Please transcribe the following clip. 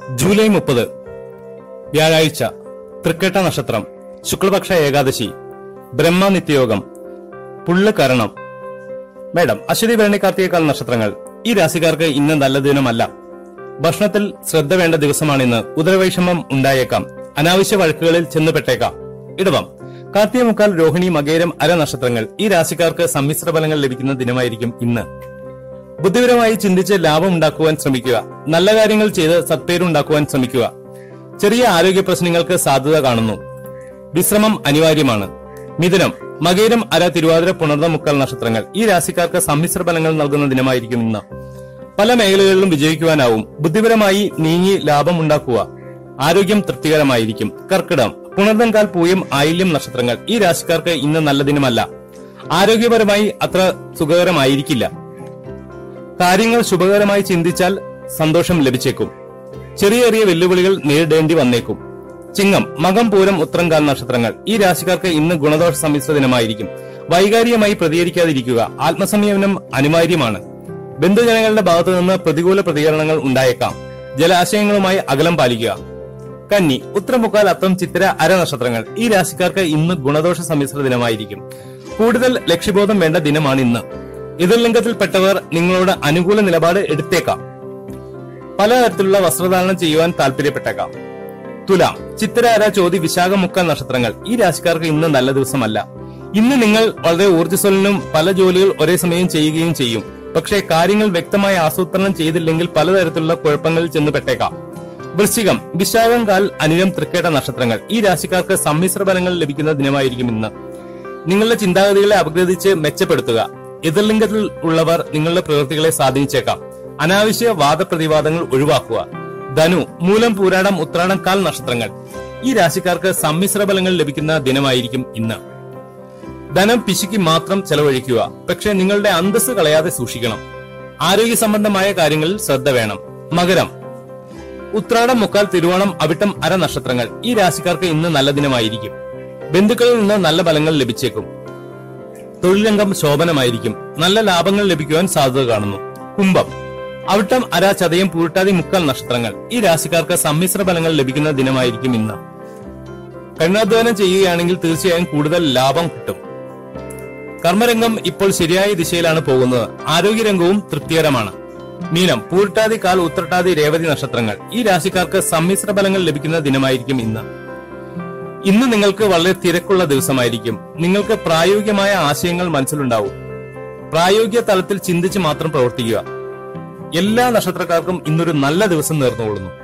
July മുപ്പത് വ്യാഴാഴ്ച തൃക്കേട്ട നക്ഷത്രം ശുക്ലപക്ഷ ഏകാദശി ബ്രഹ്മ നിത്യയോഗം പുള്ള് കരണം മേഡം അശ്വതി ഭരണി കാർത്തികക്കാൽ നക്ഷത്രങ്ങൾ ഈ രാശിക്കാർക്ക് ഇന്ന് നല്ല ദിനമല്ല ഭക്ഷണത്തിൽ ശ്രദ്ധ വേണ്ട ദിവസമാണിന്ന് ഉദരവൈഷമ്യം ഉണ്ടായേക്കാം അനാവശ്യ വഴക്കുകളിൽ ചെന്നുപെട്ടേക്കാം ഇടവം കാർത്തിക മുക്കാൽ രോഹിണി മകേരം അര നക്ഷത്രങ്ങൾ ഈ രാശിക്കാർക്ക് സമ്മിശ്ര ഫലങ്ങൾ ലഭിക്കുന്ന ദിനമായിരിക്കും ഇന്ന് ബുദ്ധിപരമായി ചിന്തിച്ച് ലാഭം ഉണ്ടാക്കുവാൻ ശ്രമിക്കുക നല്ല കാര്യങ്ങൾ ചെയ്ത് സത്പേരുണ്ടാക്കുവാൻ ശ്രമിക്കുക ചെറിയ ആരോഗ്യ പ്രശ്നങ്ങൾക്ക് സാധ്യത കാണുന്നു വിശ്രമം അനിവാര്യമാണ് മിഥുനം മകേരം അര തിരുവാതിര പുണർന്ന മുക്കാൽ നക്ഷത്രങ്ങൾ ഈ രാശിക്കാർക്ക് സമ്മിശ്ര ഫലങ്ങൾ നൽകുന്ന ദിനമായിരിക്കും ഇന്ന് പല മേഖലകളിലും വിജയിക്കുവാനാവും ബുദ്ധിപരമായി നീങ്ങി ലാഭം ഉണ്ടാക്കുക ആരോഗ്യം തൃപ്തികരമായിരിക്കും കർക്കിടം പുണർന്നങ്കാൽ പൂയം ആയില്യം നക്ഷത്രങ്ങൾ ഈ രാശിക്കാർക്ക് ഇന്ന് നല്ല ദിനമല്ല ആരോഗ്യപരമായി അത്ര സുഖകരമായിരിക്കില്ല കാര്യങ്ങൾ ശുഭകരമായി ചിന്തിച്ചാൽ സന്തോഷം ലഭിച്ചേക്കും ചെറിയ ചെറിയ വെല്ലുവിളികൾ നേരിടേണ്ടി വന്നേക്കും ചിങ്ങം മകം പൂരം ഉത്തരംകാൽ നക്ഷത്രങ്ങൾ ഈ രാശിക്കാർക്ക് ഇന്ന് ഗുണദോഷ സമ്മിശ്ര ദിനമായിരിക്കും വൈകാരികമായി പ്രതികരിക്കാതിരിക്കുക ആത്മസംയമനം അനിവാര്യമാണ് ബന്ധുജനങ്ങളുടെ ഭാഗത്തു നിന്ന് പ്രതികൂല പ്രതികരണങ്ങൾ ഉണ്ടായേക്കാം ജലാശയങ്ങളുമായി അകലം പാലിക്കുക കന്നി ഉത്തരമുക്കാൽ അത്തം ചിത്തിര അര നക്ഷത്രങ്ങൾ ഈ രാശിക്കാർക്ക് ഇന്ന് ഗുണദോഷ സമ്മിശ്ര ദിനമായിരിക്കും കൂടുതൽ ലക്ഷ്യബോധം വേണ്ട ദിനമാണ് ഇന്ന് എതിർലിംഗത്തിൽപ്പെട്ടവർ നിങ്ങളോട് അനുകൂല നിലപാട് എടുത്തേക്കാം പലതരത്തിലുള്ള വസ്ത്രധാരണം ചെയ്യുവാൻ താല്പര്യപ്പെട്ടേക്കാം തുലാം ചിത്തിരാര ചോതി വിശാഖ മുക്കാൽ നക്ഷത്രങ്ങൾ ഈ രാശിക്കാർക്ക് ഇന്ന് നല്ല ദിവസമല്ല ഇന്ന് നിങ്ങൾ വളരെ ഊർജ്ജസ്വലനും പല ജോലികൾ ഒരേ സമയം ചെയ്യുകയും ചെയ്യും പക്ഷേ കാര്യങ്ങൾ വ്യക്തമായി ആസൂത്രണം ചെയ്തില്ലെങ്കിൽ പലതരത്തിലുള്ള കുഴപ്പങ്ങളിൽ ചെന്നുപെട്ടേക്കാം വൃശ്ചികം വിശാഖം കാൽ അനിരം തൃക്കേട്ട നക്ഷത്രങ്ങൾ ഈ രാശിക്കാർക്ക് സമ്മിശ്ര ഫലങ്ങൾ ലഭിക്കുന്ന ദിനമായിരിക്കും ഇന്ന് നിങ്ങളുടെ ചിന്താഗതികളെ അപഗ്രഥിച്ച് മെച്ചപ്പെടുത്തുക എതിർലിംഗത്തിൽ ഉള്ളവർ നിങ്ങളുടെ പ്രവൃത്തികളെ സ്വാധീനിച്ചേക്കാം അനാവശ്യ വാദപ്രതിവാദങ്ങൾ ഒഴിവാക്കുക ധനു മൂലം പൂരാടം ഉത്രാടം കാൽ നക്ഷത്രങ്ങൾ ഈ രാശിക്കാർക്ക് സമ്മിശ്ര ഫലങ്ങൾ ലഭിക്കുന്ന ദിനമായിരിക്കും ഇന്ന് ധനം പിശുക്കി മാത്രം ചെലവഴിക്കുക പക്ഷേ നിങ്ങളുടെ അന്തസ് കളയാതെ സൂക്ഷിക്കണം ആരോഗ്യ സംബന്ധമായ കാര്യങ്ങളിൽ ശ്രദ്ധ വേണം മകരം ഉത്രാടം മുക്കാൽ തിരുവോണം അവിട്ടം അര നക്ഷത്രങ്ങൾ ഈ രാശിക്കാർക്ക് ഇന്ന് നല്ല ദിനമായിരിക്കും ബന്ധുക്കളിൽ നിന്ന് നല്ല ഫലങ്ങൾ ലഭിച്ചേക്കും തൊഴിൽ രംഗം ശോഭനമായിരിക്കും നല്ല ലാഭങ്ങൾ ലഭിക്കുവാൻ സാധ്യത കാണുന്നു കുംഭം അവിട്ടം അര ചതയം പൂട്ടാതി മുക്കാൽ നക്ഷത്രങ്ങൾ ഈ രാശിക്കാർക്ക് സമ്മിശ്ര ഫലങ്ങൾ ലഭിക്കുന്ന ദിനമായിരിക്കും ഇന്ന് കഠിനാധ്വാനം ചെയ്യുകയാണെങ്കിൽ തീർച്ചയായും കൂടുതൽ ലാഭം കിട്ടും കർമ്മരംഗം ഇപ്പോൾ ശരിയായ ദിശയിലാണ് പോകുന്നത് ആരോഗ്യരംഗവും തൃപ്തികരമാണ് മീനം പൂർട്ടാതി കാൽ ഉത്രട്ടാതി രേവതി നക്ഷത്രങ്ങൾ ഈ രാശിക്കാർക്ക് സമ്മിശ്ര ഫലങ്ങൾ ലഭിക്കുന്ന ദിനമായിരിക്കും ഇന്ന് ഇന്ന് നിങ്ങൾക്ക് വളരെ തിരക്കുള്ള ദിവസമായിരിക്കും നിങ്ങൾക്ക് പ്രായോഗികമായ ആശയങ്ങൾ മനസ്സിലുണ്ടാവും പ്രായോഗിക തലത്തിൽ ചിന്തിച്ച് മാത്രം പ്രവർത്തിക്കുക എല്ലാ നക്ഷത്രക്കാർക്കും ഇന്നൊരു നല്ല ദിവസം നേർന്നുകൊള്ളുന്നു